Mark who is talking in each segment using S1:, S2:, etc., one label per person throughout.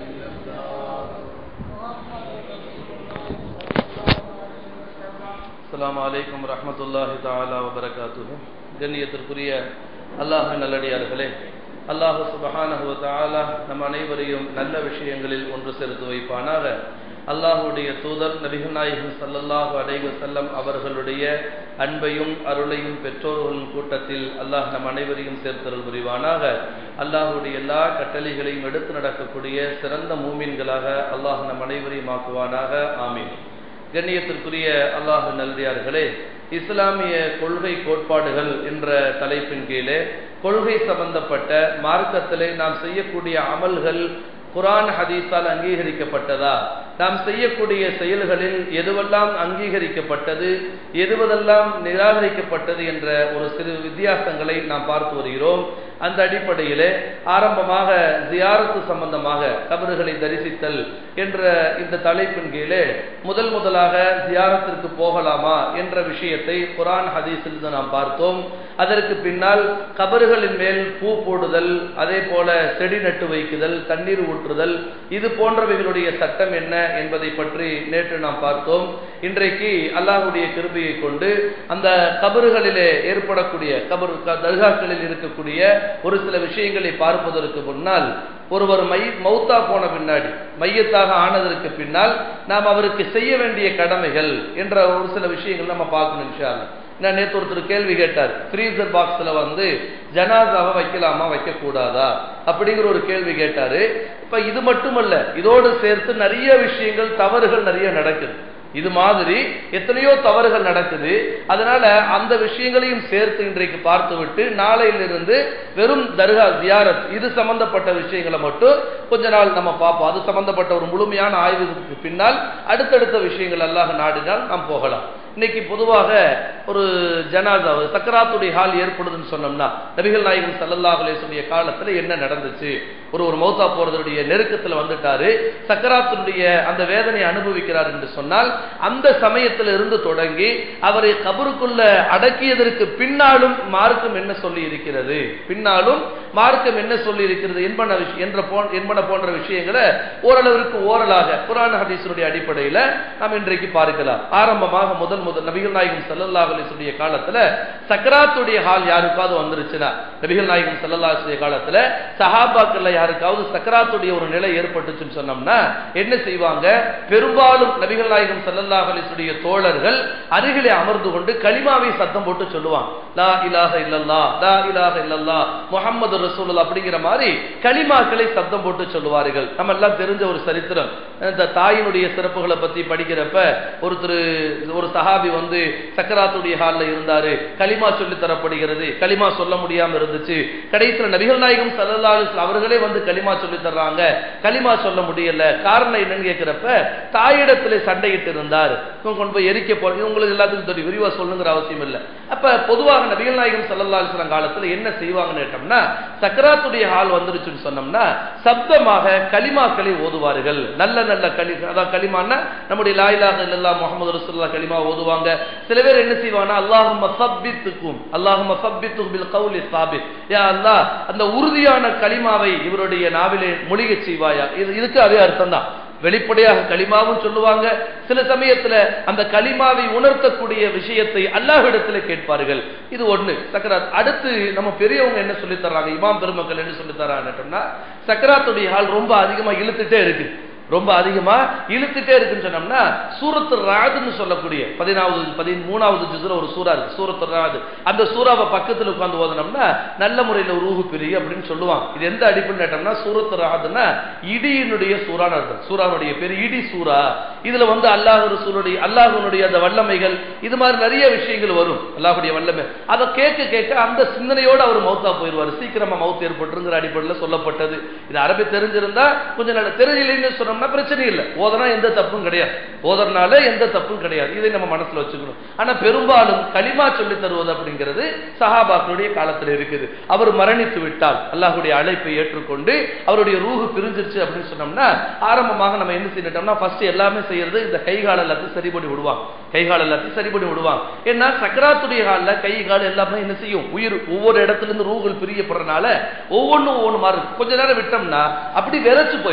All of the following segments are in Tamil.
S1: அஸ்ஸலாமு அலைக்கும் வரஹ்மத்துல்லாஹி தஆலா வபரகாத்துஹு கண்ணியத்திற்குரிய அல்லாஹ் நல்லடியார்களே அல்லாஹ் சுபஹானஹு வ தஆலா நம் அனைவரையும் நல்ல விஷயங்களில் ஒன்று சேர்த்து வைப்பானாக அல்லாஹுடைய தூதர் நபிகள் நாயகம் ஸல்லல்லாஹு அலைஹி வஸல்லம் அவர்களுடைய அன்பையும் அருளையும் பெற்றோர்களின் கூட்டத்தில் அல்லாஹ் நம் அனைவரையும் சேர்த்தருள் புரிவானாக அல்லாஹுடைய எல்லா கட்டளைகளையும் எடுத்து நடக்கக்கூடிய சிறந்த மூமின்களாக அல்லாஹ் நம் அனைவரையும் ஆக்குவானாக ஆமீன் கண்ணியத்திற்குரிய அல்லாஹ் நல்லடியார்களே இஸ்லாமிய கொள்கை கோட்பாடுகள் என்ற தலைப்பின் கீழே கொள்கை சம்பந்தப்பட்ட மார்க்கத்திலே நாம் செய்யக்கூடிய அமல்கள் குரான் ஹதீஸால் அங்கீகரிக்கப்பட்டதா நாம் செய்யக்கூடிய செயல்களில் எதுவெல்லாம் அங்கீகரிக்கப்பட்டது எதுவதெல்லாம் நிராகரிக்கப்பட்டது என்ற ஒரு சிறு வித்தியாசங்களை நாம் பார்த்து வருகிறோம் அந்த அடிப்படையிலே ஆரம்பமாக ஜியாரத்து சம்பந்தமாக கபறுகளை தரிசித்தல் என்ற இந்த தலைப்பின் கீழே முதல் முதலாக ஜியாரத்திற்கு போகலாமா என்ற விஷயத்தை குரான் ஹதீஸிலிருந்து நாம் பார்த்தோம் அதற்கு பின்னால் கபறுகளின் மேல் பூ போடுதல் அதே போல செடி நட்டு வைக்குதல் தண்ணீர் ஊற்றுதல் இது போன்றவைகளுடைய சட்டம் என்ன என்பதை பற்றி நேற்று நாம் பார்த்தோம் இன்றைக்கு அல்லாஹுடைய கிருபையை கொண்டு அந்த கபறுகளிலே ஏற்படக்கூடிய கபர் தர்காக்களில் இருக்கக்கூடிய ஒரு சில விஷயங்களை பார்ப்பதற்கு முன்னால் ஒருவர் மை மௌத்தா போன பின்னாடி மையத்தாக ஆனதற்கு பின்னால் நாம் அவருக்கு செய்ய வேண்டிய கடமைகள் என்ற ஒரு சில விஷயங்கள் நம்ம பார்க்கணும் இன்ஷால்லா நான் நேற்று ஒருத்தர் கேள்வி கேட்டார் ஃப்ரீசர் பாக்ஸ்ல வந்து ஜனாதாவை வைக்கலாமா வைக்க கூடாதா அப்படிங்கிற ஒரு கேள்வி கேட்டாரு இப்ப இது மட்டுமல்ல இதோடு சேர்த்து நிறைய விஷயங்கள் தவறுகள் நிறைய நடக்குது இது மாதிரி எத்தனையோ தவறுகள் நடக்குது அதனால அந்த விஷயங்களையும் சேர்த்து இன்றைக்கு பார்த்துவிட்டு நாளையிலிருந்து வெறும் தர்கா ஜியாரத் இது சம்பந்தப்பட்ட விஷயங்களை மட்டும் கொஞ்ச நாள் நம்ம பார்ப்போம் அது சம்பந்தப்பட்ட ஒரு முழுமையான ஆய்வுக்கு பின்னால் அடுத்தடுத்த விஷயங்கள் அல்லாஹ் நாடினால் நாம் போகலாம் இன்னைக்கு பொதுவாக ஒரு ஜனாதா சக்கராத்துடைய ஹால் ஏற்படுதுன்னு சொன்னோம்னா நபிகள் நாயகம் சல்லல்லாஹ் அலேசுடைய காலத்துல என்ன நடந்துச்சு ஒரு ஒரு மௌத்தா போறதுடைய நெருக்கத்துல வந்துட்டாரு சக்கராத்துடைய அந்த வேதனையை அனுபவிக்கிறார் என்று சொன்னால் அந்த சமயத்துல இருந்து தொடங்கி அவரை கபருக்குள்ள அடக்கியதற்கு பின்னாலும் மார்க்கம் என்ன சொல்லி இருக்கிறது பின்னாலும் மார்க்கம் என்ன சொல்லி இருக்கிறது என்பன என்ற என்பன போன்ற விஷயங்களை ஓரளவிற்கு ஓரலாக குரான் ஹதீஸனுடைய அடிப்படையில நாம் இன்றைக்கு பார்க்கலாம் ஆரம்பமாக முதல் முதல் நபிகள் நாயகம் சல்லல்லாஹ் அலிசுடைய காலத்துல சக்கராத்துடைய ஹால் யாருக்காவது வந்துருச்சுன்னா நபிகள் நாயகம் சல்லல்லாஹுடைய காலத்துல சஹாபாக்கள்ல யாருக்காவது சக்கராத்துடைய ஒரு நிலை ஏற்பட்டுச்சுன்னு சொன்னோம்னா என்ன செய்வாங்க பெரும்பாலும் நபிகள் நாயகம் சல்லல்லாஹ் அலிசுடைய தோழர்கள் அருகிலே அமர்ந்து கொண்டு களிமாவை சத்தம் போட்டு சொல்லுவாங்க லா இலாஹ இல்லல்லா லா இலாஹ இல்லல்லா முகமது ரசூல் அப்படிங்கிற மாதிரி களிமாக்களை சத்தம் போட்டு சொல்லுவார்கள் நம்ம எல்லாம் தெரிஞ்ச ஒரு சரித்திரம் இந்த தாயினுடைய சிறப்புகளை பத்தி படிக்கிறப்ப ஒருத்தர் ஒரு சஹாபி வந்து சக்கராத்துடைய ஹாலில் இருந்தாரு களிமா சொல்லி தரப்படுகிறது களிமா சொல்ல முடியாம இருந்துச்சு கடைசியில் நபிகள் நாயகம் சல்லா அவர்களே வந்து களிமா சொல்லி தர்றாங்க களிமா சொல்ல முடியல காரணம் என்னன்னு கேட்கிறப்ப தாயிடத்துல சண்டையிட்டு இருந்தார் கொண்டு போய் எரிக்க போ உங்களுக்கு எல்லாத்துக்கும் தெரியும் விரிவா சொல்லுங்கிற அவசியம் இல்லை அப்ப பொதுவாக நபிகள் நாயகம் சல்லா அலிஸ்லாம் காலத்துல என்ன செய்வாங்கன்னு கேட்டோம்னா சக்கராத்துடைய ஹால் வந்துருச்சுன்னு சொன்னோம்னா சப்தமாக களிமாக்களை ஓதுவார்கள் நல்ல நல்ல களி அதான் களிமான்னா நம்முடைய லாயிலாக இல்லல்லா முகமது ரசூல்லா களிமா ஓதுவாங்க சில பேர் என்ன செய்வாங்கன்னா அல்லாஹும் சப்பித்துக்கும் அல்லாஹும் சப்பித்துக்கும் பில் கவுலி சாபித் யா அல்லாஹ் அந்த உறுதியான களிமாவை இவருடைய நாவிலே மொழிக செய்வாயா இது இதுக்கு அதே அர்த்தம் தான் வெளிப்படையாக களிமாவும் சொல்லுவாங்க சில சமயத்துல அந்த களிமாவை உணர்த்தக்கூடிய விஷயத்தை அல்லாஹிடத்துல கேட்பார்கள் இது ஒண்ணு சக்கராத் அடுத்து நம்ம பெரியவங்க என்ன சொல்லி தர்றாங்க இமாம் பெருமக்கள் என்ன சொல்லி தர்றாங்கன்னா சக்கராத்துடைய ஹால் ரொம்ப அதிகமா இழுத்துட்டே இருக்கு ரொம்ப அதிகமா இழுத்துட்டே இருக்குன்னு சொன்னோம்னா சூரத்து ராதுன்னு சொல்லக்கூடிய பதினாவது பதிமூணாவது ஜுசுல ஒரு சூறா இருக்கு சூரத்து ராது அந்த சூறாவை பக்கத்துல உட்காந்து ஓதனோம்னா நல்ல முறையில ரூஹு பிரிய அப்படின்னு சொல்லுவாங்க இது எந்த அடிப்புன்னு கேட்டோம்னா சூரத்து ராதுன்னா இடியினுடைய சூறான்னு அர்த்தம் சூறானுடைய பேர் இடி சூறா இதுல வந்து அல்லாஹ் ரசூலுடைய அல்லாஹனுடைய அந்த வல்லமைகள் இது மாதிரி நிறைய விஷயங்கள் வரும் அல்லாஹுடைய வல்லமை அதை கேட்க கேட்க அந்த சிந்தனையோடு அவர் மௌத்தா போயிடுவார் சீக்கிரமா மவுத் ஏற்பட்டுங்கிற அடிப்படையில் சொல்லப்பட்டது இது அரபி தெரிஞ்சிருந்தா கொஞ்சம் நல்ல தெரியலைன்னு சொன்ன சொன்னோம்னா பிரச்சனை இல்லை ஓதனா எந்த தப்பும் கிடையாது ஓதறனால எந்த தப்பும் கிடையாது இதை நம்ம மனசுல வச்சுக்கணும் ஆனா பெரும்பாலும் களிமா சொல்லி தருவது அப்படிங்கிறது சஹாபாக்களுடைய காலத்துல இருக்குது அவர் மரணித்து விட்டால் அல்லாஹுடைய அழைப்பை ஏற்றுக்கொண்டு அவருடைய ரூஹு பிரிஞ்சிருச்சு அப்படின்னு சொன்னோம்னா ஆரம்பமாக நம்ம என்ன செய்யட்டோம்னா ஃபர்ஸ்ட் எல்லாமே செய்யறது இந்த கை கால் எல்லாத்தையும் சரி பண்ணி விடுவாங்க கை கால் எல்லாத்தையும் சரி பண்ணி விடுவாங்க ஏன்னா சக்கராத்துடைய காலில் கை கால் எல்லாமே என்ன செய்யும் உயிர் ஒவ்வொரு இடத்துல இருந்து ரூகுகள் பிரியப்படுறதுனால ஒவ்வொன்றும் ஒவ்வொன்று மாறும் கொஞ்ச நேரம் விட்டோம்னா அப்படி விரைச்சு போயிடும்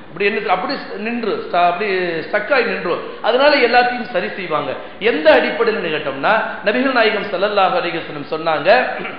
S1: அப்படி என்ன அப்படி நின்று ஸ்ட- அப்படி ஸ்டக்காய் நின்று அதனால எல்லாத்தையும் சரி செய்வாங்க எந்த அடிப்படையில் கேட்டோம்னா நபிகள் நாயகம் ஸல்லல்லாஹு அலைஹி வஸல்லம் சொன்னாங்க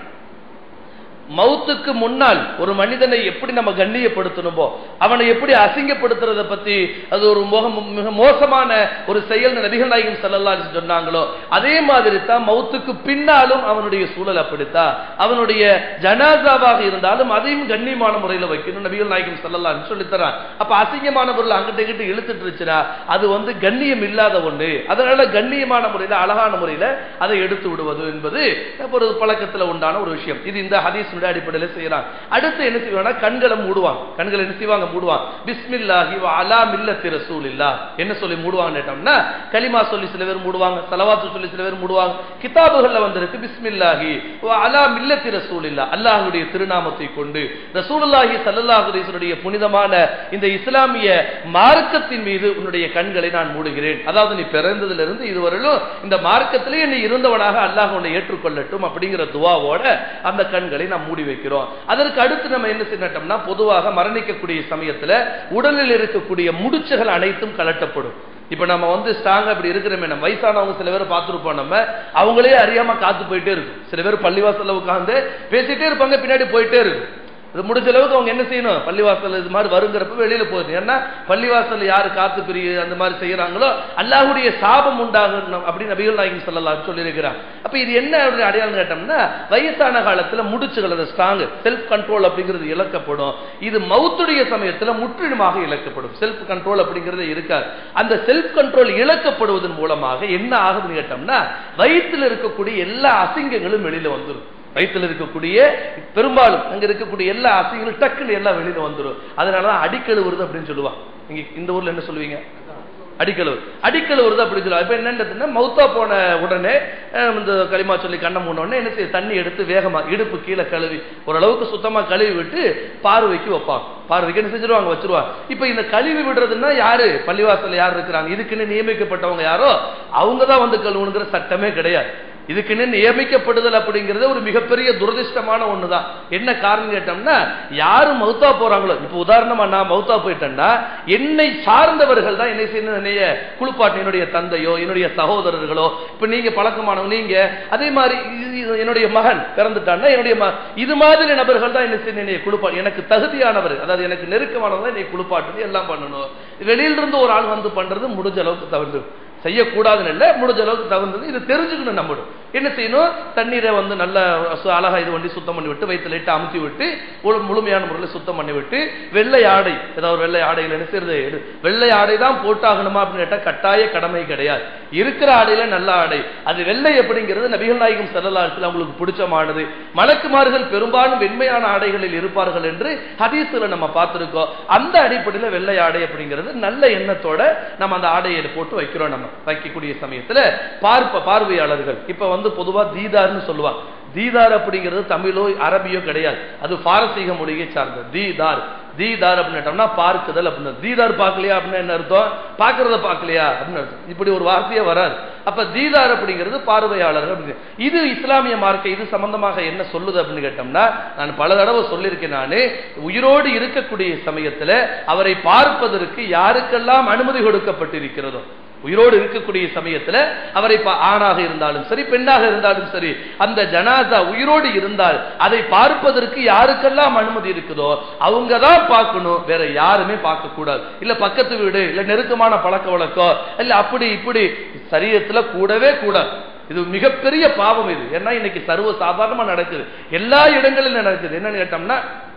S1: மௌத்துக்கு முன்னால் ஒரு மனிதனை எப்படி நம்ம கண்ணியப்படுத்தணுமோ அவனை எப்படி அசிங்கப்படுத்துறத பத்தி அது ஒரு மோக மிக மோசமான ஒரு செயல் நபிகள் நாயகம் ஸல்லல்லாஹு அலைஹி வஸல்லம் சொன்னாங்களோ அதே மாதிரி தான் மௌத்துக்கு பின்னாலும் அவனுடைய சூழல் அப்படித்தான் அவனுடைய ஜனாசாவாக இருந்தாலும் அதையும் கண்ணியமான முறையில் வைக்கணும் நபிகள் நாயகம் ஸல்லல்லாஹு அலைஹி சொல்லி தரான் அப்ப அசிங்கமான பொருள் அங்கிட்ட இங்கிட்ட இழுத்துட்டு இருந்துச்சுன்னா அது வந்து கண்ணியம் இல்லாத ஒண்ணு அதனால கண்ணியமான முறையில் அழகான முறையில் அதை எடுத்து விடுவது என்பது ஒரு பழக்கத்துல உண்டான ஒரு விஷயம் இது இந்த ஹதீஸுடைய அடிப்படையில் செய்யலாம் அடுத்து என்ன செய்வாங்கன்னா கண்களை மூடுவாங்க கண்களை என்ன செய்வாங்க மூடுவாங்க பிஸ்மில்லாஹி வ அலா மில்லத்தி ரசூலில்லா என்ன சொல்லி மூடுவாங்க கேட்டோம்னா கலிமா சொல்லி சில பேர் மூடுவாங்க சலவாத்து சொல்லி சில பேர் மூடுவாங்க கிதாபுகள்ல வந்திருக்கு பிஸ்மில்லாஹி வ அலா மில்லத்தி ரசூலில்லா அல்லாஹ்வுடைய திருநாமத்தை கொண்டு ரசூலுல்லாஹி ஸல்லல்லாஹு அலைஹி வஸல்லுடைய புனிதமான இந்த இஸ்லாமிய மார்க்கத்தின் மீது உன்னுடைய கண்களை நான் மூடுகிறேன் அதாவது நீ பிறந்ததிலிருந்து இதுவரையிலும் இந்த மார்க்கத்திலே நீ இருந்தவனாக அல்லாஹ் உன்னை ஏற்றுக்கொள்ளட்டும் அப்படிங்கிற துவாவோட அந்த கண்களை நாம் மூடி வைக்கிறோம் அதற்கு அடுத்து நம்ம என்ன செய்யட்டோம்னா பொதுவாக மரணிக்கக்கூடிய சமயத்துல உடலில் இருக்கக்கூடிய முடிச்சுகள் அனைத்தும் கலட்டப்படும் இப்ப நம்ம வந்து ஸ்ட்ராங்கா இப்படி இருக்கிறோமே நம்ம வயசானவங்க சில பேரை பார்த்துருப்போம் நம்ம அவங்களே அறியாம காத்து போயிட்டே இருக்கும் சில பேர் பள்ளிவாசல்ல உட்காந்து பேசிட்டே இருப்பாங்க பின்னாடி போயிட்டே இருக்கும் இது முடிஞ்ச அளவுக்கு அவங்க என்ன செய்யணும் பள்ளிவாசல் இது மாதிரி வருங்கிறப்ப வெளியில போகுது ஏன்னா பள்ளிவாசல் யாரு காத்து பிரிய அந்த மாதிரி செய்யறாங்களோ அல்லாஹ்வுடைய சாபம் உண்டாகணும் அப்படின்னு நபிகள் நாயகம் சொல்லலாம் சொல்லியிருக்கிறார் அப்ப இது என்ன அப்படி அடையாளம் கேட்டோம்னா வயசான காலத்துல முடிச்சுகள் அந்த ஸ்ட்ராங் செல்ஃப் கண்ட்ரோல் அப்படிங்கிறது இழக்கப்படும் இது மவுத்துடைய சமயத்துல முற்றிலுமாக இழக்கப்படும் செல்ஃப் கண்ட்ரோல் அப்படிங்கிறது இருக்காது அந்த செல்ஃப் கண்ட்ரோல் இழக்கப்படுவதன் மூலமாக என்ன ஆகுதுன்னு கேட்டோம்னா வயிற்றுல இருக்கக்கூடிய எல்லா அசிங்கங்களும் வெளியில வந்துடும் வயிற்றுல இருக்கக்கூடிய பெரும்பாலும் அங்க இருக்கக்கூடிய எல்லா அசிங்களும் டக்குன்னு எல்லாம் வெளியில வந்துடும் அதனாலதான் அடிக்கழுவுறது அப்படின்னு சொல்லுவாங்க இங்க இந்த ஊர்ல என்ன சொல்லுவீங்க அடிக்கழுவு அடிக்கழுவுறது அப்படி சொல்லுவாங்க இப்ப என்னன்றதுன்னா மௌத்தா போன உடனே அஹ், இந்த களிமா சொல்லி கண்ணை மூண உடனே என்ன செய்ய தண்ணி எடுத்து வேகமா இடுப்பு கீழே கழுவி ஓரளவுக்கு சுத்தமா கழுவி விட்டு பார்வைக்கு வைப்பாங்க பார்வைக்கு என்ன செஞ்சிருவாங்க வச்சிருவாங்க இப்ப இந்த கழுவி விடுறதுன்னா யாரு பள்ளிவாசல்ல யார் இருக்கிறாங்க இதுக்குன்னு நியமிக்கப்பட்டவங்க யாரோ அவங்க தான் வந்து கழுவுணுங்கிற சட்டமே கிடையாது இதுக்குன்னு நியமிக்கப்படுதல் அப்படிங்கிறது ஒரு மிகப்பெரிய துரதிர்ஷ்டமான ஒண்ணுதான் என்ன காரணம் கேட்டோம்னா யாரு மௌத்தா போறாங்களோ இப்ப உதாரணமா நான் மௌத்தா போயிட்டேன்னா என்னை சார்ந்தவர்கள் தான் என்னை செய்யணும் என்னைய குளிப்பாட்டு என்னுடைய தந்தையோ என்னுடைய சகோதரர்களோ இப்ப நீங்க பழக்கமானவங்க நீங்க அதே மாதிரி இது- இது என்னுடைய மகன் பிறந்துட்டான்னா என்னுடைய ம- இது மாதிரி நபர்கள் தான் என்ன செய்யணும் என்னைய குளிப்பா எனக்கு தகுதியானவர் அதாவது எனக்கு நெருக்கமானவர் தான் என்னை குளிப்பாட்டு எல்லாம் பண்ணணும் வெளியிலிருந்து ஒரு ஆள் வந்து பண்றது முடிஞ்ச அளவுக்கு தவிர்த்து செய்யக்கூடாதுன்னு இல்லை முடிஞ்ச அளவுக்கு தகுந்தது இது தெரிஞ்சுக்கணும் நம்மளும் என்ன செய்யணும் தண்ணீரை வந்து நல்ல சு- அழகா இது பண்ணி சுத்தம் பண்ணி விட்டு வயிற்று லைட்டை அமுத்தி விட்டு ஒரு முழுமையான முறையில் சுத்தம் பண்ணி விட்டு வெள்ளை ஆடை ஏதாவது ஒரு வெள்ளை ஆடையில் என்ன செய்யறது எடு- வெள்ளை ஆடை தான் போட்டாகணுமா அப்படின்னு கேட்டா கட்டாய கடமை கிடையாது இருக்கிற ஆடையில நல்ல ஆடை அது வெள்ளை எப்படிங்கிறது நபிகள் நாயகம் செல்லலாத்தில் அவங்களுக்கு பிடிச்சமானது மலக்குமார்கள் பெரும்பாலும் வெண்மையான ஆடைகளில் இருப்பார்கள் என்று ஹதீஸ்ல நம்ம பார்த்திருக்கோம் அந்த அடிப்படையில் வெள்ளை ஆடை அப்படிங்கிறது நல்ல எண்ணத்தோட நம்ம அந்த ஆடையை போட்டு வைக்கிறோம் நம்ம வைக்கக்கூடிய சமயத்துல பார்ப்ப பார்வையாளர்கள் இப்ப வந்து பொதுவா தீதார்னு சொல்லுவாங்க தீதார் அப்படிங்கிறது தமிழோ அரபியோ கிடையாது அது பாரசீக மொழியை சார்ந்தது தீதார் தீதார் அப்படின்னுட்டோம்னா பார்க்குதல் அப்படின்னு தீதார் பார்க்கலையா அப்படின்னு என்ன அர்த்தம் பார்க்கறத பார்க்கலையா அப்படின்னு அர்த்தம் இப்படி ஒரு வார்த்தையே வராது அப்ப தீதார் அப்படிங்கிறது பார்வையாளர்கள் அப்படின்னு இது இஸ்லாமிய மார்க்க இது சம்பந்தமாக என்ன சொல்லுது அப்படின்னு கேட்டோம்னா நான் பல தடவை சொல்லியிருக்கேன் நானு உயிரோடு இருக்கக்கூடிய சமயத்துல அவரை பார்ப்பதற்கு யாருக்கெல்லாம் அனுமதி கொடுக்கப்பட்டிருக்கிறதோ உயிரோடு இருக்கக்கூடிய சமயத்துல அவரை பா- ஆணாக இருந்தாலும் சரி பெண்ணாக இருந்தாலும் சரி அந்த ஜனாதா உயிரோடு இருந்தால் அதை பார்ப்பதற்கு யாருக்கெல்லாம் அனுமதி இருக்குதோ அவங்க தான் பார்க்கணும் வேற யாருமே பார்க்க கூடாது இல்ல பக்கத்து வீடு இல்ல நெருக்கமான பழக்க வழக்கம் இல்ல அப்படி இப்படி சரீரத்துல கூடவே கூடாது இது மிகப்பெரிய பாவம் இது ஏன்னா இன்னைக்கு சர்வ சாதாரணமா நடக்குது எல்லா இடங்களிலும் நடக்குது என்னன்னு கேட்டோம்னா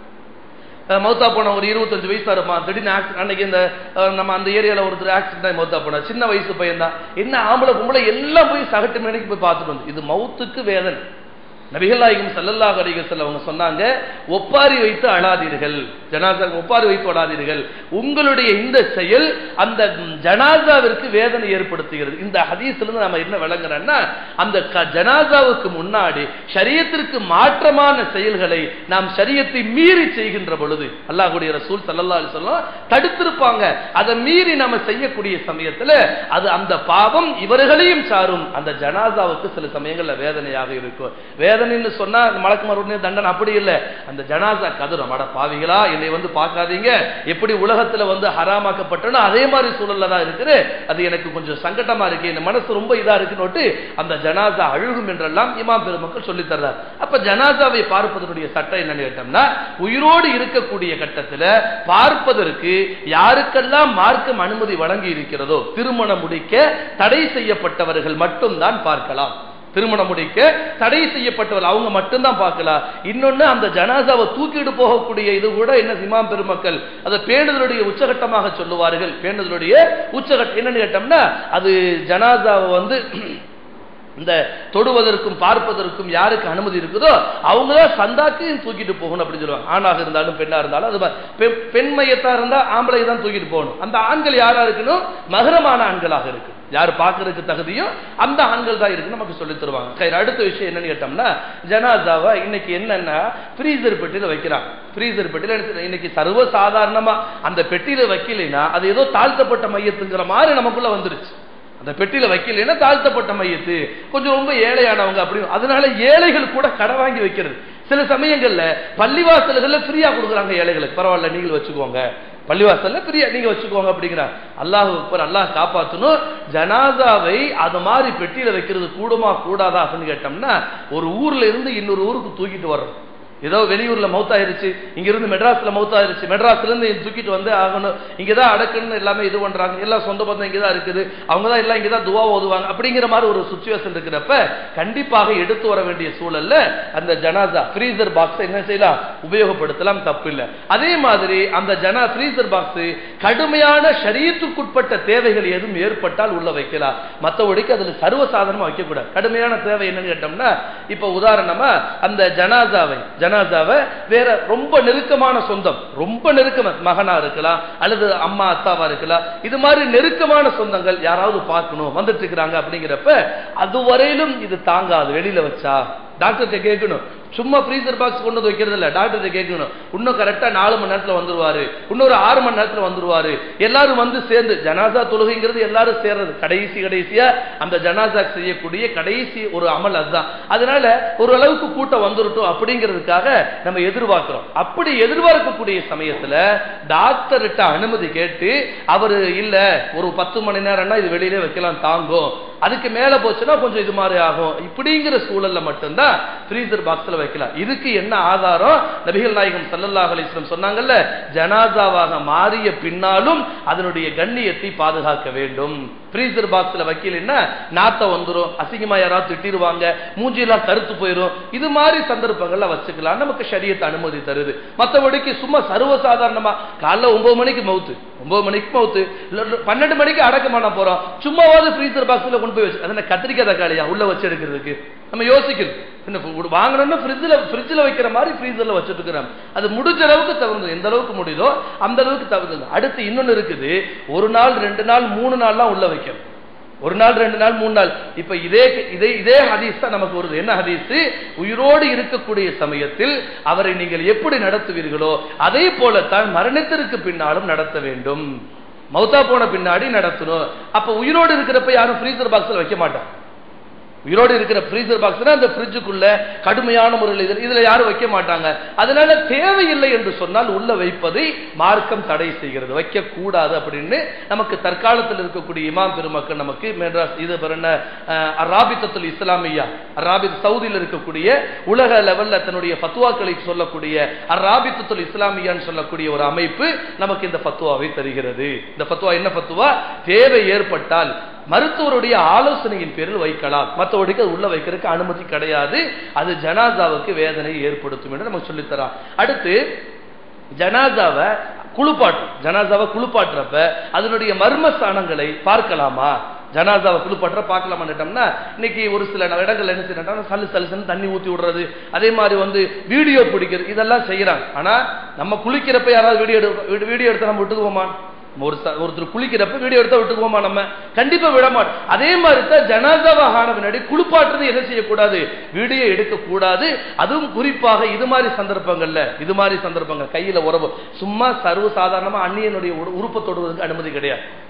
S1: அஹ் மௌத்தா போன ஒரு இருபத்தஞ்சு வயசா இருப்பான் திடீர்னு ஆக்சிடென்ட் அன்னைக்கு இந்த அஹ், நம்ம அந்த ஏரியால ஒருத்தர் ஆக்சிடென்ட் ஆகி மௌத்தா போனா சின்ன வயசு பையன் தான் என்ன ஆம்பளை பொம்பளை எல்லாம் போய் சகட்டு மேடைக்கு போய் பார்த்துட்டு வந்து இது மௌத்துக்கு வேதனை நபிகள் நாயகம் ஸல்லல்லாஹு அலைஹி வஸல்லம் அவங்க சொன்னாங்க ஒப்பாரி வைத்து அழாதீர்கள் ஜனாசா ஒப்பாரி வைத்து அழாதீர்கள் உங்களுடைய இந்த செயல் அந்த ஜனாசாவிற்கு வேதனை ஏற்படுத்துகிறது இந்த ஹதீஸ்ல இருந்து நம்ம என்ன விளங்குறோம்னா அந்த க- ஜனாசாவுக்கு முன்னாடி ஷரியத்திற்கு மாற்றமான செயல்களை நாம் ஷரியத்தை மீறி செய்கின்ற பொழுது அல்லாஹ்வுடைய ரசூல் ஸல்லல்லாஹு அலைஹி வஸல்லம் தடுத்திருப்பாங்க அதை மீறி நம்ம செய்யக்கூடிய சமயத்துல அது அந்த பாவம் இவர்களையும் சாரும் அந்த ஜனாசாவுக்கு சில சமயங்கள்ல வேதனையாக இருக்கும் வேதனை வேதனைன்னு சொன்னா மலக்குமார் உடனே தண்டனை அப்படி இல்லை அந்த ஜனாசா கதரும் அட பாவிகளா என்னை வந்து பார்க்காதீங்க எப்படி உலகத்துல வந்து ஹராமாக்கப்பட்டனோ அதே மாதிரி சூழல்ல தான் இருக்குது அது எனக்கு கொஞ்சம் சங்கடமா இருக்கு என் மனசு ரொம்ப இதா இருக்குன்னு அந்த ஜனாசா அழுகும் என்றெல்லாம் இமாம் பெருமக்கள் சொல்லி தர்றார் அப்ப ஜனாசாவை பார்ப்பதனுடைய சட்டம் என்னன்னு கேட்டோம்னா உயிரோடு இருக்கக்கூடிய கட்டத்துல பார்ப்பதற்கு யாருக்கெல்லாம் மார்க்கம் அனுமதி வழங்கி இருக்கிறதோ திருமணம் முடிக்க தடை செய்யப்பட்டவர்கள் மட்டும்தான் பார்க்கலாம் திருமணம் முடிக்க தடை செய்யப்பட்டவர் அவங்க மட்டும்தான் பார்க்கலாம் இன்னொன்னு அந்த ஜனாசாவை தூக்கிட்டு போகக்கூடிய இது கூட என்ன இமாம் பெருமக்கள் அதை பேணுதலுடைய உச்சகட்டமாக சொல்லுவார்கள் பேணுதலுடைய உச்சகட்டம் என்னன்னு கேட்டோம்னா அது ஜனாசாவை வந்து இந்த தொடுவதற்கும் பார்ப்பதற்கும் யாருக்கு அனுமதி இருக்குதோ அவங்க தான் சந்தாக்கு தூக்கிட்டு போகணும் அப்படின்னு சொல்லுவாங்க ஆணாக இருந்தாலும் பெண்ணா இருந்தாலும் அது மாதிரி பெண் பெண் மையத்தா இருந்தா ஆம்பளை தான் தூக்கிட்டு போகணும் அந்த ஆண்கள் யாரா இருக்கணும் மகரமான ஆண்களாக இருக்கு யார் பார்க்கறதுக்கு தகுதியும் அந்த ஆண்கள் தான் இருக்குன்னு நமக்கு சொல்லி தருவாங்க சரி அடுத்த விஷயம் என்னன்னு கேட்டோம்னா ஜனாதாவை இன்னைக்கு என்னன்னா ஃப்ரீசர் பெட்டியில வைக்கிறாங்க ஃப்ரீசர் பெட்டியில என்ன- இன்னைக்கு சர்வ சாதாரணமா அந்த பெட்டியில வைக்கலைன்னா அது ஏதோ தாழ்த்தப்பட்ட மையத்துங்கிற மாதிரி நமக்குள்ள வந்துருச்சு அந்த பெட்டியில வைக்கலைன்னா தாழ்த்தப்பட்ட மையத்து கொஞ்சம் ரொம்ப ஏழையானவங்க அப்படி அதனால ஏழைகள் கூட கடை வாங்கி வைக்கிறது சில சமயங்கள்ல பள்ளிவாசல்கள்ல ஃப்ரீயா கொடுக்குறாங்க ஏழைகளுக்கு பரவாயில்ல நீங்கள் வச்சுக்கோங்க பள்ளிவாசல்ல ஃப்ரீயா நீங்க வச்சுக்கோங்க அப்படிங்கிறார் அல்லாஹ் அக்பர் அல்லாஹ் காப்பாத்தணும் ஜனாதாவை அது மாதிரி பெட்டியில வைக்கிறது கூடுமா கூடாதா அப்படின்னு கேட்டோம்னா ஒரு ஊர்ல இருந்து இன்னொரு ஊருக்கு தூக்கிட்டு வர்றோம் ஏதோ வெளியூர்ல மௌத்தாயிருச்சு இங்க இருந்து மெட்ராஸ்ல மௌத்தாயிருச்சு மெட்ராஸ்ல இருந்து இங்க தூக்கிட்டு வந்து ஆகணும் இங்கதான் அடக்கணும்னு எல்லாமே இது பண்றாங்க எல்லாம் சொந்த பந்தம் இங்கதான் இருக்குது அவங்க தான் எல்லாம் இங்கதான் துவா ஓதுவாங்க அப்படிங்கிற மாதிரி ஒரு சுச்சுவேஷன் இருக்கிறப்ப கண்டிப்பாக எடுத்து வர வேண்டிய சூழல்ல அந்த ஜனாசா ஃப்ரீசர் பாக்ஸ் என்ன செய்யலாம் உபயோகப்படுத்தலாம் தப்பு இல்லை அதே மாதிரி அந்த ஜனா ஃப்ரீசர் பாக்ஸ் கடுமையான ஷரியத்துக்குட்பட்ட தேவைகள் எதுவும் ஏற்பட்டால் உள்ள வைக்கலாம் மற்றபடிக்கு அதுல சர்வசாதாரணமா வைக்கக்கூடாது கடுமையான தேவை என்னன்னு கேட்டோம்னா இப்ப உதாரணமா அந்த ஜனாசாவை ஜனாசாவை வேற ரொம்ப நெருக்கமான சொந்தம் ரொம்ப நெருக்கமா மகனா இருக்கலாம் அல்லது அம்மா அத்தாவா இருக்கலாம் இது மாதிரி நெருக்கமான சொந்தங்கள் யாராவது பார்க்கணும் வந்துட்டு இருக்கிறாங்க அப்படிங்கிறப்ப அதுவரையிலும் இது தாங்காது வெளியில வச்சா டாக்டர்கிட்ட கேட்கணும் சும்மா ஃப்ரீசர் பாக்ஸ் கொண்டு வந்து வைக்கிறது இல்ல டாக்டர்கிட்ட கேட்கணும் இன்னும் கரெக்டா நாலு மணி நேரத்துல வந்துருவாரு இன்னொரு ஆறு மணி நேரத்துல வந்துருவாரு எல்லாரும் வந்து சேர்ந்து ஜனாசா தொழுகைங்கிறது எல்லாரும் சேர்றது கடைசி கடைசியா அந்த ஜனாசா செய்யக்கூடிய கடைசி ஒரு அமல் அதுதான் அதனால ஓரளவுக்கு கூட்டம் வந்துருட்டும் அப்படிங்கிறதுக்காக நம்ம எதிர்பார்க்கிறோம் அப்படி எதிர்பார்க்கக்கூடிய சமயத்துல டாக்டர்கிட்ட அனுமதி கேட்டு அவரு இல்ல ஒரு பத்து மணி நேரம்னா இது வெளியிலே வைக்கலாம் தாங்கும் அதுக்கு மேல போச்சுன்னா கொஞ்சம் இது மாதிரி ஆகும் இப்படிங்கிற சூழல்ல மட்டும்தான் ஃப்ரீசர் பாக்ஸ்ல வைக்கலாம் இதுக்கு என்ன ஆதாரம் நபிகள் நாயகம் ஸல்லல்லாஹு அலைஹி வஸல்லம் சொன்னாங்கல்ல ஜனாசாவாக மாறிய பின்னாலும் அதனுடைய கண்ணியத்தை பாதுகாக்க வேண்டும் ஃப்ரீசர் பாக்ஸ்ல வைக்கலைன்னா நாத்தம் வந்துரும் அசிங்கமா யாராவது திட்டிடுவாங்க மூஞ்சியெல்லாம் கருத்து போயிடும் இது மாதிரி சந்தர்ப்பங்கள்ல வச்சுக்கலாம் நமக்கு ஷரியத் அனுமதி தருது மற்றபடிக்கு சும்மா சர்வசாதாரணமா காலைல ஒன்பது மணிக்கு மவுத்து ஒன்பது மணிக்கு மவுத்து இல்ல பன்னெண்டு மணிக்கு அடக்கம் பண்ண போறோம் சும்மாவது ஃப்ரீசர் பாக்ஸ்ல கொண்டு போய் வச்சு அதனால கத்திரிக்காய் தக்காளியா உள்ள வச்சு எடுக்கிறதுக்கு நம்ம யோசிக்கணும் என்ன food வாங்கணும்னா ஃப்ரிட்ஜில் ஃப்ரிட்ஜில் வைக்கிற மாதிரி ஃப்ரீசரில் வச்சுட்டு இருக்கிறோம் அது முடிஞ்ச அளவுக்கு தவிர்த்து எந்த அளவுக்கு முடியுதோ அந்த அளவுக்கு தவிர்த்து அடுத்து இன்னொன்னு இருக்குது ஒரு நாள் ரெண்டு நாள் மூணு நாள்லாம் உள்ள வைக்கணும் ஒரு நாள் ரெண்டு நாள் மூணு நாள் இப்ப இதே இதே இதே ஹதீஸ் தான் நமக்கு வருது என்ன ஹதீஸ் உயிரோடு இருக்கக்கூடிய சமயத்தில் அவரை நீங்கள் எப்படி நடத்துவீர்களோ அதே போலத்தான் மரணத்திற்கு பின்னாலும் நடத்த வேண்டும் மௌத்தா போன பின்னாடி நடத்தணும் அப்ப உயிரோடு இருக்கிறப்ப யாரும் ஃப்ரீசர் பாக்ஸ்ல வைக்க மாட்டாங்க உயிரோடு இருக்கிற ஃப்ரீசர் பாக்ஸ்னா அந்த ஃப்ரிட்ஜுக்குள்ள கடுமையான முறையில் இதில் இதுல யாரும் வைக்க மாட்டாங்க அதனால தேவையில்லை என்று சொன்னால் உள்ள வைப்பதை மார்க்கம் தடை செய்கிறது வைக்க கூடாது அப்படின்னு நமக்கு தற்காலத்தில் இருக்கக்கூடிய இமாம் பெருமக்கள் நமக்கு மெட்ராஸ் இது பேர் என்ன ராபித்தத்துல் இஸ்லாமியா ராபித் சவுதியில் இருக்கக்கூடிய உலக லெவல்ல தன்னுடைய ஃபத்வாக்களை சொல்லக்கூடிய ராபித்தத்துல் இஸ்லாமியான்னு சொல்லக்கூடிய ஒரு அமைப்பு நமக்கு இந்த ஃபத்வாவை தருகிறது இந்த ஃபத்வா என்ன ஃபத்வா தேவை ஏற்பட்டால் மருத்துவருடைய ஆலோசனையின் பேரில் வைக்கலாம் மற்றபடிக்கு அது உள்ள வைக்கிறதுக்கு அனுமதி கிடையாது அது ஜனாசாவுக்கு வேதனை ஏற்படுத்தும் என்று நமக்கு சொல்லித்தரான் அடுத்து ஜனாசாவை குளிப்பாட்டும் ஜனாசாவை குளிப்பாட்டுறப்ப அதனுடைய மர்ம ஸ்தானங்களை பார்க்கலாமா ஜனாசாவை குளிப்பாட்டுற பார்க்கலாமான்னுட்டோம்னா இன்னைக்கு ஒரு சில இடங்கள்ல என்ன செய்யறாங்க சல்லு சல்லுன்னு தண்ணி ஊத்தி விடுறது அதே மாதிரி வந்து வீடியோ பிடிக்கிறது இதெல்லாம் செய்யறாங்க ஆனா நம்ம குளிக்கிறப்ப யாராவது வீடியோ எடு வீடியோ எடுத்து நம்ம விட்டுக்குவோமா ஒரு ச- ஒருத்தர் குளிக்கிறப்ப வீடியோ எடுத்தா விட்டுக்குவோமா நம்ம கண்டிப்பா விட மாட்டோம் அதே மாதிரி தான் ஜனாதாவா ஆன பின்னாடி குளிப்பாட்டுறது என்ன செய்யக்கூடாது வீடியோ எடுக்கக்கூடாது அதுவும் குறிப்பாக இது மாதிரி சந்தர்ப்பங்கள்ல இது மாதிரி சந்தர்ப்பங்கள் கையில உறவு சும்மா சர்வ சாதாரணமா அந்நியனுடைய உரு- உறுப்பை தொடுவதற்கு அனுமதி கிடையாது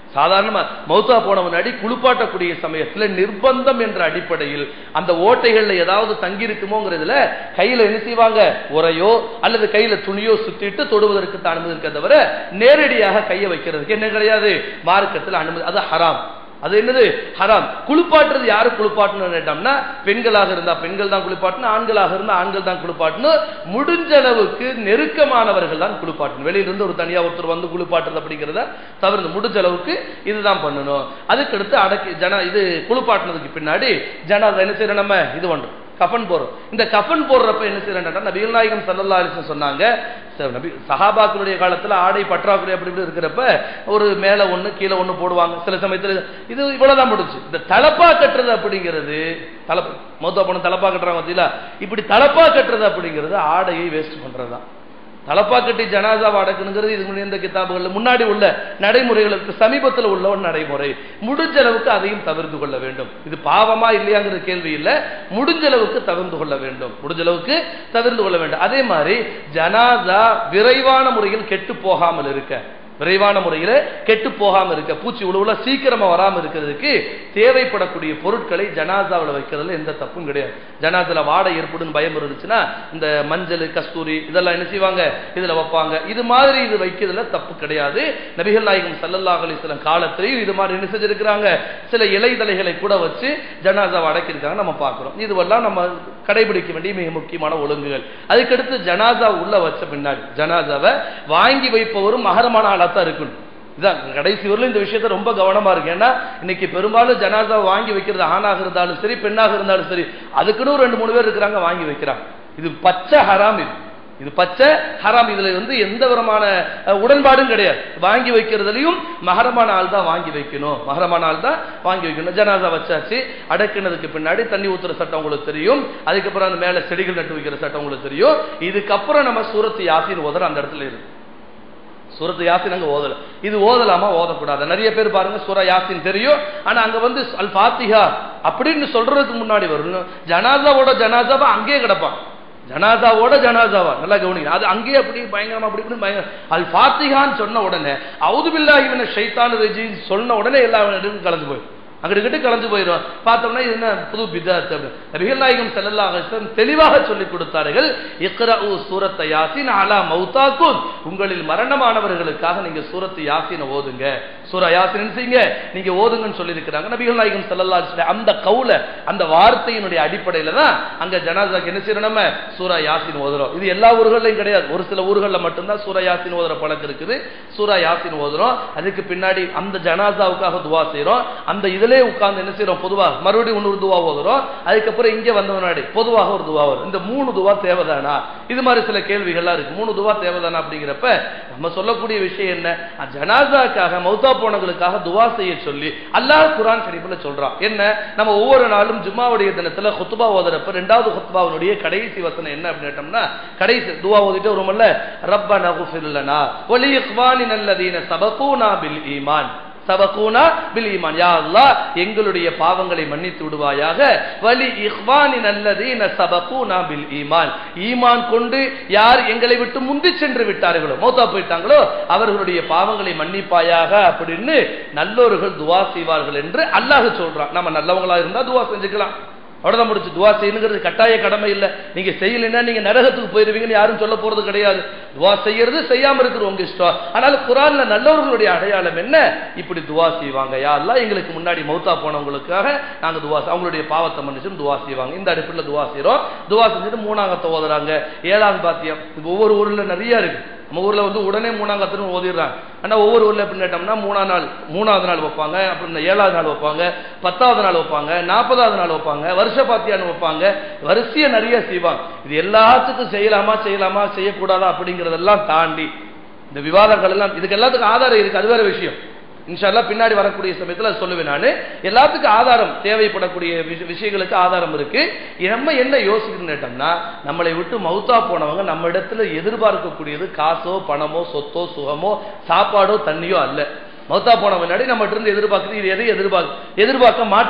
S1: சாதாரணமா மௌத்தா போன முன்னாடி குளிப்பாட்டக்கூடிய சமயத்துல நிர்பந்தம் என்ற அடிப்படையில் அந்த ஓட்டைகள்ல ஏதாவது தங்கி இருக்குமோங்கிறதுல கையில என்ன செய்வாங்க உரையோ அல்லது கையில துணியோ சுத்திட்டு தொடுவதற்கு தான் அனுமதி இருக்க தவிர நேரடியாக கையை வைக்கிறதுக்கு என்ன கிடையாது மார்க்கத்தில் அனுமதி அது ஹராம் அது என்னது ஹராம் குளிப்பாட்டுறது யாரு குளிப்பாட்டணும் கேட்டோம்னா பெண்களாக இருந்தா பெண்கள் தான் குளிப்பாட்டணும் ஆண்களாக இருந்தா ஆண்கள் தான் குளிப்பாட்டணும் முடிஞ்ச அளவுக்கு நெருக்கமானவர்கள் தான் குளிப்பாட்டணும் வெளியில இருந்து ஒரு தனியா ஒருத்தர் வந்து குளிப்பாட்டுறது அப்படிங்கிறத தவிர்த்து முடிஞ்ச அளவுக்கு இதுதான் பண்ணணும் அதுக்கடுத்து அடக்கி ஜன இது குளிப்பாட்டினதுக்கு பின்னாடி ஜனாதா என்ன செய்யறோம் நம்ம இது பண்றோம் கஃபன் போடுறோம் இந்த கஃபன் போடுறப்ப என்ன செய்யறேன் நபிகள் நாயகம் சல்லல்லா அலிஸ்லம் சொன்னாங்க ச- நபி சஹாபாக்களுடைய காலத்துல ஆடை பற்றாக்குறை அப்படி இப்படி இருக்கிறப்ப ஒரு மேல ஒண்ணு கீழே ஒண்ணு போடுவாங்க சில சமயத்துல இது இவ்வளவுதான் முடிச்சு இந்த தலப்பா கட்டுறது அப்படிங்கிறது தலப்பா மொத்த பொண்ணு தலப்பா கட்டுறாங்க பார்த்தீங்களா இப்படி தலப்பா கட்டுறது அப்படிங்கிறது ஆடையை வேஸ்ட் பண்றதுதான் தலப்பா கட்டி ஜனாசாவை அடக்கணுங்கிறது இதுக்கு முன்னாடி இந்த கிதாபுகள்ல முன்னாடி உள்ள நடைமுறைகளுக்கு சமீபத்தில் உள்ள ஒரு நடைமுறை முடிஞ்ச அளவுக்கு அதையும் தவிர்த்து கொள்ள வேண்டும் இது பாவமா இல்லையாங்கிற கேள்வி இல்ல முடிஞ்ச அளவுக்கு தவிர்த்து கொள்ள வேண்டும் முடிஞ்ச அளவுக்கு தவிர்த்து கொள்ள வேண்டும் அதே மாதிரி ஜனாசா விரைவான முறையில் கெட்டு போகாமல் இருக்க விரைவான முறையில கெட்டு போகாம இருக்க பூச்சி உழுவுல சீக்கிரமா வராம இருக்கிறதுக்கு தேவைப்படக்கூடிய பொருட்களை ஜனாசாவில் வைக்கிறதுல எந்த தப்பும் கிடையாது ஜனாசால வாடை ஏற்படும் பயம் இருந்துச்சுன்னா இந்த மஞ்சள் கஸ்தூரி இதெல்லாம் என்ன செய்வாங்க இதுல வைப்பாங்க இது மாதிரி இது வைக்கிறதுல தப்பு கிடையாது நபிகள் நாயகம் சல்லல்லாஹு அலைஹி வஸல்லம் காலத்திலையும் இது மாதிரி என்ன செஞ்சிருக்கிறாங்க சில இலைதலைகளை கூட வச்சு ஜனாசாவை அடக்கியிருக்காங்க நம்ம பார்க்கிறோம் இதுவெல்லாம் நம்ம கடைபிடிக்க வேண்டிய மிக முக்கியமான ஒழுங்குகள் அதுக்கடுத்து ஜனாசா உள்ள வச்ச பின்னாடி ஜனாசாவை வாங்கி வைப்பவரும் மகரமான ஆளா தான் இருக்கணும் இதான் கடைசி வரலும் இந்த விஷயத்த ரொம்ப கவனமா இருக்கு ஏன்னா இன்னைக்கு பெரும்பாலும் ஜனாசா வாங்கி வைக்கிறது ஆணாக இருந்தாலும் சரி பெண்ணாக இருந்தாலும் சரி அதுக்குன்னு ஒரு ரெண்டு மூணு பேர் இருக்கிறாங்க வாங்கி வைக்கிறாங்க இது பச்சை ஹராம் இது இது பச்சை ஹராம் இதுல வந்து எந்த விதமான அஹ், உடன்பாடும் கிடையாது வாங்கி வைக்கிறதுலயும் மகரமான ஆள் தான் வாங்கி வைக்கணும் மகரமான ஆள் தான் வாங்கி வைக்கணும் ஜனாசா வச்சாச்சு அடக்குனதுக்கு பின்னாடி தண்ணி ஊத்துற சட்டம் உங்களுக்கு தெரியும் அதுக்கப்புறம் அந்த மேல செடிகள் நட்டு வைக்கிற சட்டம் உங்களுக்கு தெரியும் இதுக்கப்புறம் நம்ம சூரத்து யாசின் ஓதுற அந்த இடத்துல இருக்கு சூரத்து யாசின் அங்க ஓதல இது ஓதலாமா ஓதக்கூடாது நிறைய பேர் பாருங்க சூரா யாசின் தெரியும் ஆனா அங்க வந்து அல் ஃபாத்திஹா அப்படின்னு சொல்றதுக்கு முன்னாடி வரும் ஜனாசாவோட ஜனாசாவா அங்கேயே கிடப்பான் ஜனாசாவோட ஜனாசாவா நல்லா கவனிங்க அது அங்கேயே அப்படி பயங்கரமா அப்படி இப்படி பயங்கர அல் ஃபாத்திஹான்னு சொன்ன உடனே அவுது பில்லாஹி மின ஷைத்தானு ரஜீம் சொன்ன உடனே எல்லா இடமும் கலந்து போயிடும் அங்கிட்டு கலந்து போயிடும் பார்த்தோம்னா இது என்ன புது பிதாத் அப்படின்னு நபிகள் நாயகம் ஸல்லல்லாஹு அலைஹி வஸல்லம் தெளிவாக சொல்லிக் கொடுத்தார்கள் இக்ரஉ சூரத்த யாசின் அலா மௌதாக்கும் உங்களில் மரணமானவர்களுக்காக நீங்க சூரத்து யாசினை ஓதுங்க சூரா யாசின் செய்யுங்க நீங்க ஓதுங்கன்னு சொல்லி இருக்கிறாங்க நபிகள் நாயகம் ஸல்லல்லாஹு அலைஹி வஸல்லம் அந்த கவுல அந்த வார்த்தையினுடைய அடிப்படையில தான் அங்க ஜனாசாக்கு என்ன செய்யணும் நம்ம சூரா யாசின் ஓதுறோம் இது எல்லா ஊர்களையும் கிடையாது ஒரு சில ஊர்கள்ல மட்டும்தான் சூரா யாசின் ஓதுற பழக்கம் இருக்குது சூரா யாசின் ஓதுறோம் அதுக்கு பின்னாடி அந்த ஜனாசாவுக்காக துவா செய்றோம் அந்த இதுல உட்கார்ந்து என்ன செய்யறோம் பொதுவா மறுபடியும் இன்னொரு துவா ஓதுறோம் அதுக்கப்புறம் இங்க வந்த முன்னாடி பொதுவாக ஒரு துவா வரும் இந்த மூணு துவா தேவைதானா இது மாதிரி சில கேள்விகள்லாம் இருக்கு மூணு துவா தேவைதானா அப்படிங்கிறப்ப நம்ம சொல்லக்கூடிய விஷயம் என்ன அஹ் ஜனாசாக்காக மௌத்தா போனவங்களுக்காக துவா செய்ய சொல்லி அல்லாஹ் குரான் ஷரீஃப்ல சொல்றான் என்ன நம்ம ஒவ்வொரு நாளும் ஜும்மாவுடைய தினத்துல ஹுத்பா ஓதுறப்ப ரெண்டாவது ஹுத்பாவுடைய கடைசி வசனம் என்ன அப்படின்னு கேட்டோம்னா கடைசி துவா ஓதிட்டு வருமல்ல ரப்பனா குஃபிர் லனா வலி இக்வானின் அல்லதீன சபகூனா பில் ஈமான் சபகூனா பில் ஈமான் யா அல்லாஹ் எங்களுடைய பாவங்களை மன்னித்து விடுவாயாக வலி இஹ்வானின் அல்லதீன சபகூனா பில் ஈமான் ஈமான் கொண்டு யார் எங்களை விட்டு முந்தி சென்று விட்டார்களோ மௌத்தா போயிட்டாங்களோ அவர்களுடைய பாவங்களை மன்னிப்பாயாக அப்படின்னு நல்லோர்கள் துவா செய்வார்கள் என்று அல்லாஹ் சொல்றான் நம்ம நல்லவங்களா இருந்தா துவா செஞ்சுக்கலாம் அவ்வளவுதான் முடிச்சு துவா செய்யணுங்கிறது கட்டாய கடமை இல்லை நீங்க செய்யலைன்னா நீங்க நரகத்துக்கு போயிருவீங்கன்னு யாரும் சொல்ல போறது கிடையாது துவா செய்யறது செய்யாம இருக்கிற உங்க இஷ்டம் ஆனால் குரான்ல நல்லவர்களுடைய அடையாளம் என்ன இப்படி துவா செய்வாங்க யாரெல்லாம் எங்களுக்கு முன்னாடி மௌத்தா போனவங்களுக்காக நாங்க துவா செய்- அவங்களுடைய பாவத்தை மன்னிச்சு துவா செய்வாங்க இந்த அடிப்படையில் துவா செய்றோம் துவா செஞ்சுட்டு மூணாங்கத்தை ஓதுறாங்க ஏழாம் பாத்தியம் இது ஒவ்வொரு ஊர்ல நிறைய இருக்கு நம்ம ஊர்ல வந்து உடனே மூணாங்கத்துன்னு ஓதிடுறாங்க ஆனா ஒவ்வொரு ஊர்ல எப்படி கேட்டோம்னா மூணாம் நாள் மூணாவது நாள் வைப்பாங்க அப்புறம் இந்த ஏழாவது நாள் வைப்பாங்க பத்தாவது நாள் வைப்பாங்க நாற்பதாவது நாள் வைப்பாங்க வருஷ பாத்தியான்னு வைப்பாங்க வரிசையா நிறைய செய்வாங்க இது எல்லாத்துக்கும் செய்யலாமா செய்யலாமா செய்யக்கூடாதா அப்படிங்கறதெல்லாம் தாண்டி இந்த விவாதங்கள் எல்லாம் இதுக்கு எல்லாத்துக்கும் ஆதாரம் இருக்கு அது வேற விஷயம் இன்ஷால்லா பின்னாடி வரக்கூடிய சமயத்துல அது சொல்லுவேன் நான் எல்லாத்துக்கும் ஆதாரம் தேவைப்படக்கூடிய விஷ- விஷயங்களுக்கு ஆதாரம் இருக்கு நம்ம என்ன யோசிக்கணும்னு கேட்டோம்னா நம்மளை விட்டு மௌத்தா போனவங்க நம்ம இடத்துல எதிர்பார்க்கக்கூடியது காசோ பணமோ சொத்தோ சுகமோ சாப்பாடோ தண்ணியோ அல்ல மௌத்தா போன முன்னாடி நம்ம இருந்து எதிர்பார்க்குறது இது எதையும் எதிர்பார்க்க எதிர்பார்க்க மாட்டாங்க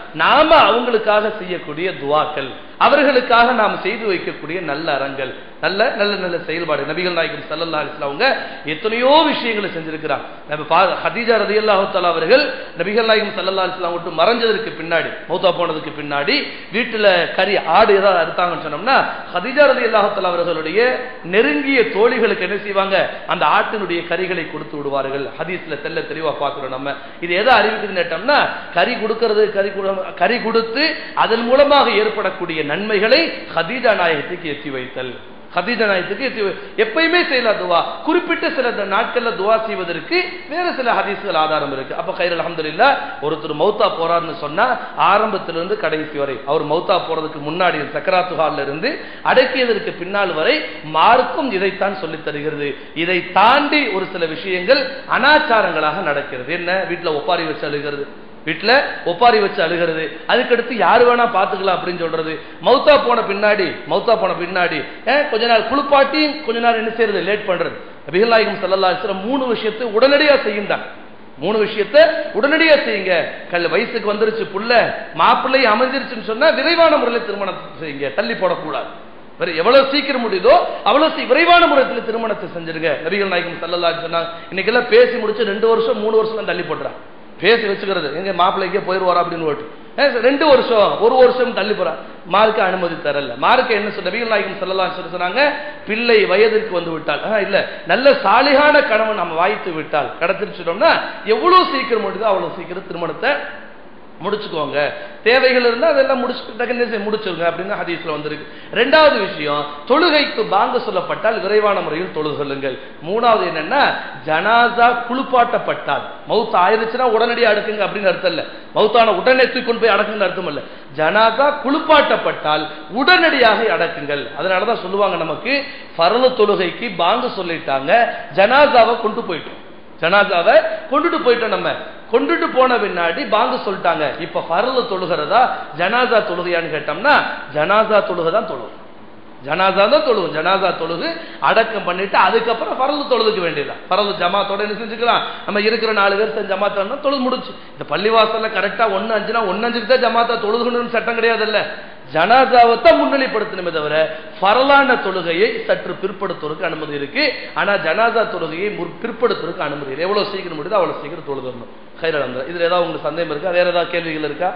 S1: நாம அவங்களுக்காக செய்யக்கூடிய துவாக்கள் அவர்களுக்காக நாம் செய்து வைக்கக்கூடிய நல்ல அறங்கள் நல்ல நல்ல நல்ல செயல்பாடு நபிகள் நாயகம் சல்லல்லா அலிஸ்லாம் அவங்க எத்தனையோ விஷயங்களை செஞ்சிருக்கிறாங்க நம்ம பா- ஹதீஜா ரதியல்லாஹு தஆலா அவர்கள் நபிகள் நாயகம் சல்லல்லா அலிஸ்லாம் விட்டு மறைஞ்சதற்கு பின்னாடி மௌத்தா போனதுக்கு பின்னாடி வீட்டுல கறி ஆடு ஏதாவது அறுத்தாங்கன்னு சொன்னோம்னா ஹதீஜா ரதியல்லாஹு தஆலா அவர்களுடைய நெருங்கிய தோழிகளுக்கு என்ன செய்வாங்க அந்த ஆட்டினுடைய கறிகளை கொடுத்து விடுவார்கள் ஹதீஸ்ல தெல்ல தெளிவா பார்க்கிறோம் நம்ம இது எதை அறிவிக்குதுன்னு கேட்டோம்னா கறி கொடுக்கிறது கறி கொடு- கறி கொடுத்து அதன் மூலமாக ஏற்படக்கூடிய நன்மைகளை ஹதீஜா நாயகத்துக்கு எத்தி வைத்தல் ஹதீஜா நாயகத்துக்கு எத்தி வை- எப்பயுமே செய்யலாம் துவா குறிப்பிட்ட சில த- நாட்கள்ல துவா செய்வதற்கு வேற சில ஹதீஸ்கள் ஆதாரம் இருக்கு அப்ப கைர் அல்ஹம்துலில்லாஹ் ஒருத்தர் மௌத்தா போறாருன்னு சொன்னா ஆரம்பத்திலிருந்து கடைசி வரை அவர் மௌத்தா போறதுக்கு முன்னாடி சக்கராத்து ஹால்ல இருந்து அடக்கியதற்கு பின்னால் வரை மார்க்கும் இதைத்தான் சொல்லித் தருகிறது இதை தாண்டி ஒரு சில விஷயங்கள் அனாச்சாரங்களாக நடக்கிறது என்ன வீட்டுல ஒப்பாரி வச்சு அழுகிறது வீட்டுல ஒப்பாரி வச்சு அழுகிறது அதுக்கடுத்து யாரு வேணா பாத்துக்கலாம் அப்படின்னு சொல்றது மௌத்தா போன பின்னாடி மௌத்தா போன பின்னாடி ஏன், கொஞ்ச நாள் குளிப்பாட்டி கொஞ்ச நாள் என்ன செய்யறது லேட் பண்றது நபிகள் நாயகம் ஸல்லல்லாஹு அலைஹி வஸல்லம் மூணு விஷயத்தை உடனடியா செய்யுந்தாங்க மூணு விஷயத்தை உடனடியா செய்யுங்க கல் வயசுக்கு வந்துருச்சு புள்ள மாப்பிள்ளை அமைஞ்சிருச்சுன்னு சொன்னா விரைவான முறையில் திருமணம் செய்யுங்க தள்ளி போடக்கூடாது வேற எவ்வளவு சீக்கிரம் முடியுதோ அவ்வளவு சீ- விரைவான முறையில் திருமணத்தை செஞ்சிருங்க நபிகள் நாயகம் ஸல்லல்லாஹு அலைஹி சொன்னாங்க இன்னைக்கு எல்லாம் பேசி முடிச்சு ரெண்டு வருஷம் மூணு வருஷம் தள்ளி போடுறாங்க பேசி வச்சுக்கிறது எங்க மாப்பிள்ளைக்கே போயிருவாரா அப்படின்னு ஓட்டு ஏன் சார், ரெண்டு வருஷம் ஒரு வருஷம் தள்ளி போறா மார்க்க அனுமதி தரல மார்க்க என்ன சொல்ற நபிகள் நாயகம் ஸல்லல்லாஹு அலைஹி வஸல்லம் சொன்னாங்க பிள்ளை வயதிற்கு வந்து விட்டால் ஆஹ், இல்ல நல்ல சாலிகான கணவன் நம்ம வாய்த்து விட்டால் கடத்திருச்சிட்டோம்னா எவ்வளவு சீக்கிரம் முடியுதோ அவ்வளவு சீக்கிரம் திருமணத்தை முடிச்சுக்கோங்க தேவைகள் இருந்தா அதெல்லாம் முடிச்சு டக்குன்னு முடிச்சிருங்க அப்படின்னு ஹதீஸ்ல வந்திருக்கு ரெண்டாவது விஷயம் தொழுகைக்கு பாங்க சொல்லப்பட்டால் விரைவான முறையில் தொழுகொள்ளுங்கள் மூணாவது என்னன்னா ஜனாசா குளிப்பாட்டப்பட்டால் மவுத் ஆயிருச்சுன்னா உடனடியாக அடக்குங்க அப்படின்னு அர்த்தம் இல்ல மவுத்தான உடனே தூக்கி கொண்டு போய் அடக்குங்க அர்த்தம் இல்ல ஜனாசா குளிப்பாட்டப்பட்டால் உடனடியாக அடக்குங்கள் அதனாலதான் சொல்லுவாங்க நமக்கு பரல தொழுகைக்கு பாங்க சொல்லிட்டாங்க ஜனாசாவை கொண்டு போயிட்டோம் ஜனாசாவை கொண்டுட்டு போயிட்டோம் நம்ம கொண்டுட்டு போன பின்னாடி பாங்க சொல்லிட்டாங்க இப்ப பரல தொழுகிறதா ஜனாசா தொழுகையான்னு கேட்டோம்னா ஜனாசா தொழுகை தான் தொழுகும் ஜனாசா தான் தொழுகும் ஜனாசா தொழுகு அடக்கம் பண்ணிட்டு அதுக்கப்புறம் பரல தொழுதுக்க வேண்டியதான் பரல ஜமாத்தோட என்ன செஞ்சுக்கலாம் நம்ம இருக்கிற நாலு பேர் சேர்ந்து ஜமாத்தா தொழுது முடிச்சு இந்த பள்ளிவாசல்ல கரெக்டா ஒன்னு அஞ்சுனா ஒன்னு அஞ்சுக்கு தான் ஜமாத்தா தொழுகணும்னு சட்டம் கிடையாதுல்ல ஜனாதாவை தான் முன்னிலைப்படுத்தணுமே தவிர பரலான தொழுகையை சற்று பிற்படுத்துவதற்கு அனுமதி இருக்கு ஆனா ஜனாதா தொழுகையை முற்- பிற்படுத்துவதற்கு அனுமதி இல்லை எவ்வளவு சீக்கிரம் முடியுதோ அவ்வளவு சீக்கிரம் தொழுதரணும் கைரளந்த இதுல ஏதாவது உங்களுக்கு சந்தேகம் இருக்கா வேற ஏதாவது கேள்விகள் இருக்கா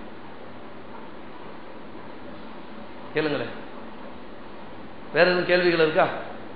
S1: கேளுங்களேன் வேற எதுவும் கேள்விகள் இருக்கா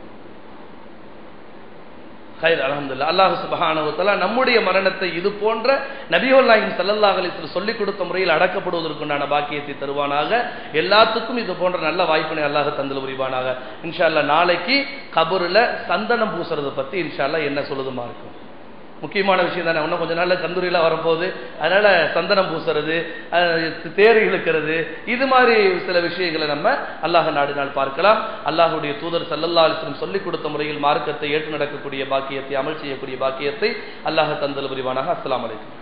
S1: ஹைர் அலமதுல்லா அல்லாஹ் சுபஹானஹு வ தஆலா நம்முடைய மரணத்தை இது போன்ற நபிகள் நாயகம் ஸல்லல்லாஹு அலைஹி வஸல்லம் சொல்லிக் கொடுத்த முறையில் அடக்கப்படுவதற்குண்டான பாக்கியத்தை தருவானாக எல்லாத்துக்கும் இது போன்ற நல்ல வாய்ப்பினை அல்லாஹ் தந்தல் புரிவானாக இன்ஷா அல்லாஹ் நாளைக்கு கபருல சந்தனம் பூசுறதை பத்தி இன்ஷா அல்லாஹ் என்ன சொல்லுதுமா இருக்கும் முக்கியமான விஷயம் தானே இன்னும் கொஞ்ச நாள்ல கந்தூரிலாம் வரப்போகுது அதனால சந்தனம் பூசுறது அஹ், தேர் இழுக்கிறது இது மாதிரி சில விஷயங்களை நம்ம அல்லாஹ் நாடு நாள் பார்க்கலாம் அல்லாஹுடைய தூதர் சல்லல்லா அலிஸ்லம் சொல்லிக் கொடுத்த முறையில் மார்க்கத்தை ஏற்று நடக்கக்கூடிய பாக்கியத்தை அமல் செய்யக்கூடிய பாக்கியத்தை அல்லாஹ் தந்தல் புரிவானாக அஸ்ஸலாமு அலைக்கும்